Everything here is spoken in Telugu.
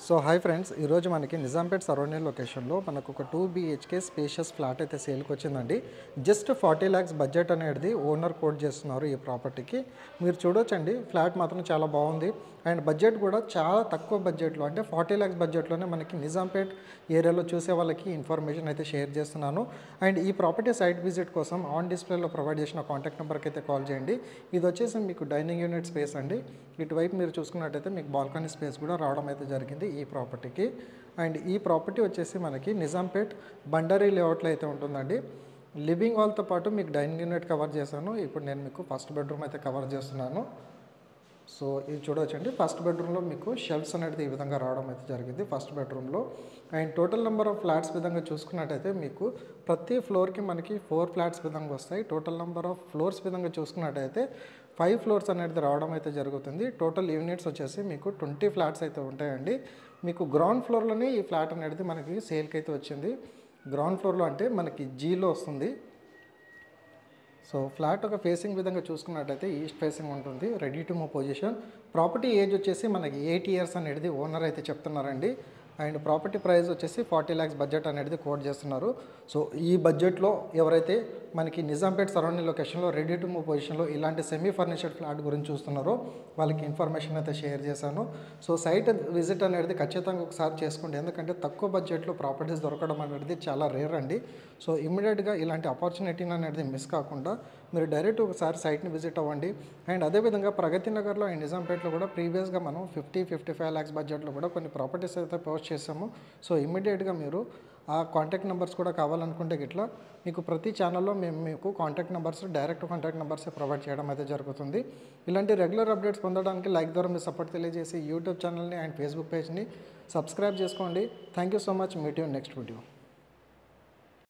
సో హాయ్ ఫ్రెండ్స్ ఈరోజు మనకి నిజాంపేట్ సరౌండింగ్ లొకేషన్లో మనకు ఒక టూ బీహెచ్కే స్పేషియస్ ఫ్లాట్ అయితే సేల్కి వచ్చిందండి జస్ట్ ఫార్టీ ల్యాక్స్ బడ్జెట్ అనేది ఓనర్ కోట్ చేస్తున్నారు ఈ ప్రాపర్టీకి మీరు చూడొచ్చండి ఫ్లాట్ మాత్రం చాలా బాగుంది అండ్ బడ్జెట్ కూడా చాలా తక్కువ బడ్జెట్లో అంటే ఫార్టీ ల్యాక్స్ బడ్జెట్లోనే మనకి నిజాంపేట్ ఏరియాలో చూసే వాళ్ళకి ఇన్ఫర్మేషన్ అయితే షేర్ చేస్తున్నాను అండ్ ఈ ప్రాపర్టీ సైట్ విజిట్ కోసం ఆన్ డిస్ప్లేలో ప్రొవైడ్ చేసిన కాంటాక్ట్ నెంబర్కి అయితే కాల్ చేయండి ఇది వచ్చేసి మీకు డైనింగ్ యూనిట్ స్పేస్ అండి ఇటువైపు మీరు చూసుకున్నట్టయితే మీకు బాల్కనీ స్పేస్ కూడా రావడం అయితే జరిగింది ఈ ప్రాపర్టీకి అండ్ ఈ ప్రాపర్టీ వచ్చేసి మనకి నిజాంపేట్ బండరీ లేఅవుట్లో అయితే ఉంటుందండి లివింగ్ హాల్తో పాటు మీకు డైనింగ్ యూనిట్ కవర్ చేశాను ఇప్పుడు నేను మీకు ఫస్ట్ బెడ్రూమ్ అయితే కవర్ చేస్తున్నాను సో ఇది చూడవచ్చండి ఫస్ట్ బెడ్రూమ్లో మీకు షెల్ఫ్స్ అనేది ఈ విధంగా రావడం అయితే జరిగింది ఫస్ట్ బెడ్రూమ్లో and total number of flats విధంగా చూసుకున్నట్టయితే మీకు ప్రతి ఫ్లోర్కి మనకి ఫోర్ ఫ్లాట్స్ విధంగా వస్తాయి టోటల్ నెంబర్ ఆఫ్ ఫ్లోర్స్ విధంగా చూసుకున్నట్టయితే ఫైవ్ ఫ్లోర్స్ అనేది రావడం అయితే జరుగుతుంది టోటల్ యూనిట్స్ వచ్చేసి మీకు ట్వంటీ ఫ్లాట్స్ అయితే ఉంటాయండి మీకు గ్రౌండ్ ఫ్లోర్లోనే ఈ ఫ్లాట్ అనేది మనకి సేల్కి అయితే వచ్చింది గ్రౌండ్ ఫ్లోర్లో అంటే మనకి జీలో వస్తుంది సో ఫ్లాట్ ఒక ఫేసింగ్ విధంగా చూసుకున్నట్టయితే ఈస్ట్ ఫేసింగ్ ఉంటుంది ready to move position property age వచ్చేసి మనకి ఎయిట్ ఇయర్స్ అనేది ఓనర్ అయితే చెప్తున్నారండి అండ్ ప్రాపర్టీ ప్రైస్ వచ్చేసి ఫార్టీ ల్యాక్స్ బడ్జెట్ అనేది కోట్ చేస్తున్నారు సో ఈ బడ్జెట్లో ఎవరైతే మనకి నిజాంపేట్ సరౌండింగ్ లొకేషన్లో రెడీ టు మూవ్ పొజిషన్లో ఇలాంటి సెమీ ఫర్నిచర్డ్ ఫ్లాట్ గురించి చూస్తున్నారో వాళ్ళకి ఇన్ఫర్మేషన్ అయితే షేర్ చేశాను సో సైట్ విజిట్ అనేది ఖచ్చితంగా ఒకసారి చేసుకోండి ఎందుకంటే తక్కువ బడ్జెట్లో ప్రాపర్టీస్ దొరకడం అనేది చాలా రేర్ అండి సో ఇమీడియట్గా ఇలాంటి ఆపర్చునిటీని అనేది మిస్ కాకుండా మీరు డైరెక్ట్ ఒకసారి సైట్ని విజిట్ అవ్వండి అండ్ అదేవిధంగా ప్రగతి నగర్లో అండ్ నిజాంపేట్లో కూడా ప్రీవియస్గా మనం ఫిఫ్టీ ఫిఫ్టీ ఫైవ్ ల్యాక్స్ బడ్జెట్లో కూడా కొన్ని ప్రాపర్టీస్ అయితే పోస్ట్ చేసాము సో ఇమీడియట్గా మీరు ఆ కాంటాక్ట్ నెంబర్స్ కూడా కావాలనుకుంటే గిట్లా మీకు ప్రతి ఛానల్లో మేము మీకు contact numbers direct contact numbers provide చేయడం అయితే జరుగుతుంది ఇలాంటి రెగ్యులర్ అప్డేట్స్ పొందడానికి లైక్ ద్వారా మీ సపోర్ట్ తెలియజేసి యూట్యూబ్ ఛానల్ని అండ్ ఫేస్బుక్ పేజ్ని సబ్స్క్రైబ్ చేసుకోండి thank you so much meet you next video